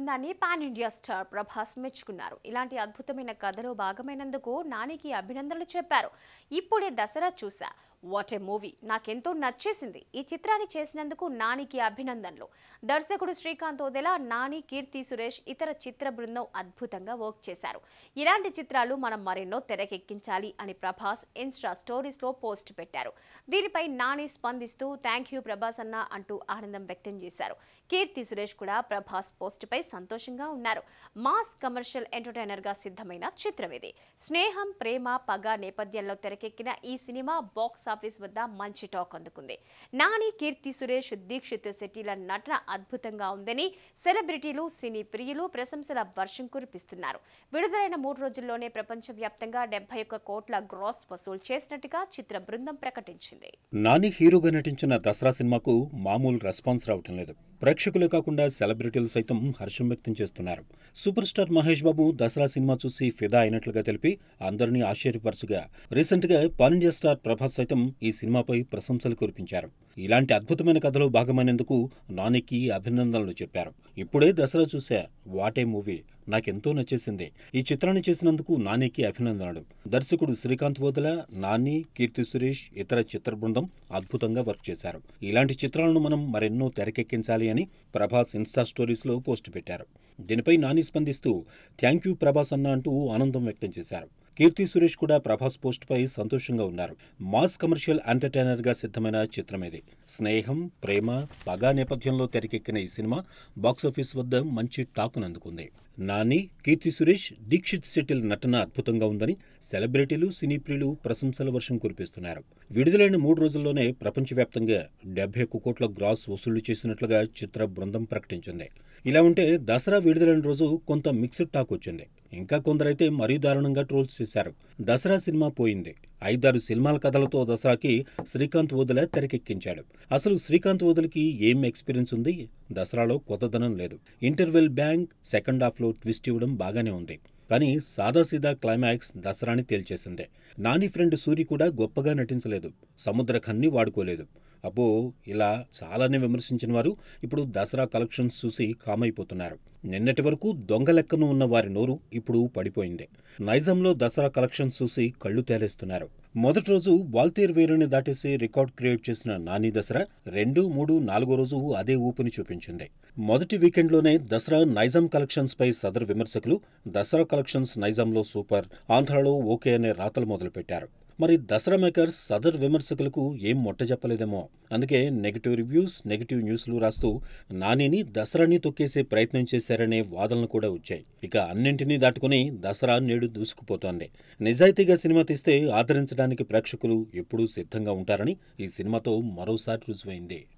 బృందాన్ని pan India star Prabhas మెచ్చుకున్నారు ఇలాంటి అద్భుతమైన కథలో భాగమైనందుకు నానికి అభినందనలు చెప్పారు ఇప్పుడే దసరా చూసా వాట్ ఏ మూవీ నాకెంతో నచ్చేసింది ఈ చిత్రాన్ని చేసినందుకు నానికి అభినందనలు దర్శకుడు శ్రీకాంత్ ఓదెలా నాని కీర్తి సురేష్ ఇతర చిత్ర బృందం అద్భుతంగా వర్క్ చేశారు ఇలాంటి చిత్రాలు మనం మరెన్నో తెరకెక్కించాలి అని ప్రభాస్ ఇన్స్టా స్టోరీస్ లో పోస్ట్ పెట్టారు దీనిపై నాని స్పందిస్తూ థ్యాంక్ యూ ప్రభాస్ అన్న అంటూ ఆనందం వ్యక్తం చేశారు కీర్తి సురేష్ కూడా ప్రభాస్ పోస్ట్ పై సంతోషంగా ఉన్నారు మాస్ కమర్షియల్ ఎంటర్టైనర్ గా సిద్ధమైన చిత్రం ఇది స్నేహం ప్రేమ పగ నేపథ్యంలో తెరకెక్కిన ఈ సినిమా బాక్స్ ఆఫీస్ వద్ద మంచి టాక్ అందుకుంది నాని కీర్తి సురేష్ దీక్షిత్ శెట్టిల నటన అద్భుతంగా ఉందని సెలబ్రిటీలు సినీ ప్రియులు ప్రశంసల వర్షం కురిపిస్తున్నారు విడుదలైన మూడు రోజుల్లోనే ప్రపంచవ్యాప్తంగా డెబ్బై ఒక్క కోట్ల గ్రాస్ వసూలు చేసినట్టుగా చిత్ర బృందం ప్రకటించింది నాని హీరోగా నటించిన దసరా సినిమాకు మామూలు రెస్పాన్స్ రావటం లేదు ప్రేక్షకులే కాకుండా సెలబ్రిటీలు సైతం హర్షం వ్యక్తం చేస్తున్నారు super star Mahesh Babu Dasara cinema చూసి ఫిదా అయినట్లుగా తెలిపి అందరినీ ఆశ్చర్యపరచుగా రీసెంట్ గా పాన్ ఇండియా స్టార్ ప్రభాస్ సైతం ఈ సినిమాపై ప్రశంసలు కురిపించారు ఇలాంటి అద్భుతమైన కథలో భాగమైనందుకు నానికి అభినందనలు చెప్పారు ఇప్పుడే దసరా చూసా వాటే మూవీ నాకెంతో నచ్చేసింది ఈ చిత్రాన్ని చేసినందుకు నానికి అభినందనలు దర్శకుడు శ్రీకాంత్ వోదల నాని కీర్తి సురేష్ ఇతర చిత్ర బృందం అద్భుతంగా వర్క్ చేశారు ఇలాంటి చిత్రాలను మనం మరెన్నో తెరకెక్కించాలి అని ప్రభాస్ ఇన్స్టా స్టోరీస్ లో పోస్ట్ పెట్టారు దీనిపై నాని స్పందిస్తూ థ్యాంక్ యూ ప్రభాస్ అన్న అంటూ ఆనందం వ్యక్తం చేశారు కీర్తి సురేష్ కూడా ప్రభాస్ పోస్ట్ పై సంతోషంగా ఉన్నారు మాస్ కమర్షియల్ ఎంటర్టైనర్ గా సిద్ధమైన చిత్రం ఇది స్నేహం ప్రేమ పగా నేపథ్యంలో తెరకెక్కిన ఈ సినిమా బాక్సాఫీస్ వద్ద మంచి టాకును అందుకుంది నాని కీర్తి సురేష్ దీక్షిత్ శెట్టిల్ నటన అద్భుతంగా ఉందని సెలబ్రిటీలు సినీ ప్రియులు ప్రశంసల వర్షం కురిపిస్తున్నారు విడుదలైన మూడు రోజుల్లోనే ప్రపంచవ్యాప్తంగా డెబ్బై ఒక్క కోట్ల గ్రాస్ వసూళ్లు చేసినట్లుగా చిత్ర బృందం ప్రకటించింది ఇలా ఉంటే దసరా విడుదలైన రోజు కొంత మిక్స్డ్ టాక్ వచ్చింది ఇంకా కొందరైతే మరీ దారుణంగా ట్రోల్స్ చేశారు దసరా సినిమా పోయింది ఐదారు సినిమాల కథలతో దసరాకి శ్రీకాంత్ ఓదెల తెరకెక్కించాడు అసలు శ్రీకాంత్ ఓదెలకి ఏం ఎక్స్పీరియన్స్ ఉంది దసరాలో కొత్తదనం లేదు ఇంటర్వెల్ బ్యాంక్ సెకండ్ హాఫ్లో ట్విస్ట్ ఇవ్వడం బాగానే ఉంది కానీ సాదాసీదా క్లైమాక్స్ దసరాని తేల్చేసిందే నాని ఫ్రెండ్ సూరి కూడా గొప్పగా నటించలేదు సముద్ర ఖన్ని వాడుకోలేదు అబ్బో ఇలా చాలానే విమర్శించిన వారు ఇప్పుడు దసరా కలెక్షన్స్ చూసి కామైపోతున్నారు నిన్నటి వరకు దొంగ లెక్కను ఉన్న వారి నోరు ఇప్పుడు పడిపోయింది నైజాంలో దసరా కలెక్షన్స్ చూసి కళ్ళు తేలేస్తున్నారు మొదటి రోజు వాల్తేర్ వేరుని దాటేసి రికార్డ్ క్రియేట్ చేసిన నాని దసరా రెండు మూడు నాలుగో రోజు అదే ఊపుని చూపించింది మొదటి వీకెండ్లోనే దసరా నైజాం కలెక్షన్స్ పై సదరు విమర్శకులు దసరా కలెక్షన్స్ నైజాంలో సూపర్ ఆంధ్రాలో ఓకే అనే రాతలు మొదలుపెట్టారు మరి దసరా మేకర్స్ సదర్ విమర్శకులకు ఏం మొట్ట చెప్పలేదేమో అందుకే నెగటివ్ రివ్యూస్ నెగటివ్ న్యూస్లు రాస్తూ నానిని దసరాని తొక్కేసే ప్రయత్నం చేశారనే వాదనలు కూడా వచ్చాయి ఇక అన్నింటినీ దాటుకుని దసరా నేడు దూసుకుపోతోంది నిజాయితీగా సినిమా తీస్తే ఆదరించడానికి ప్రేక్షకులు ఎప్పుడూ సిద్ధంగా ఉంటారని ఈ సినిమాతో మరోసారి రుజువైంది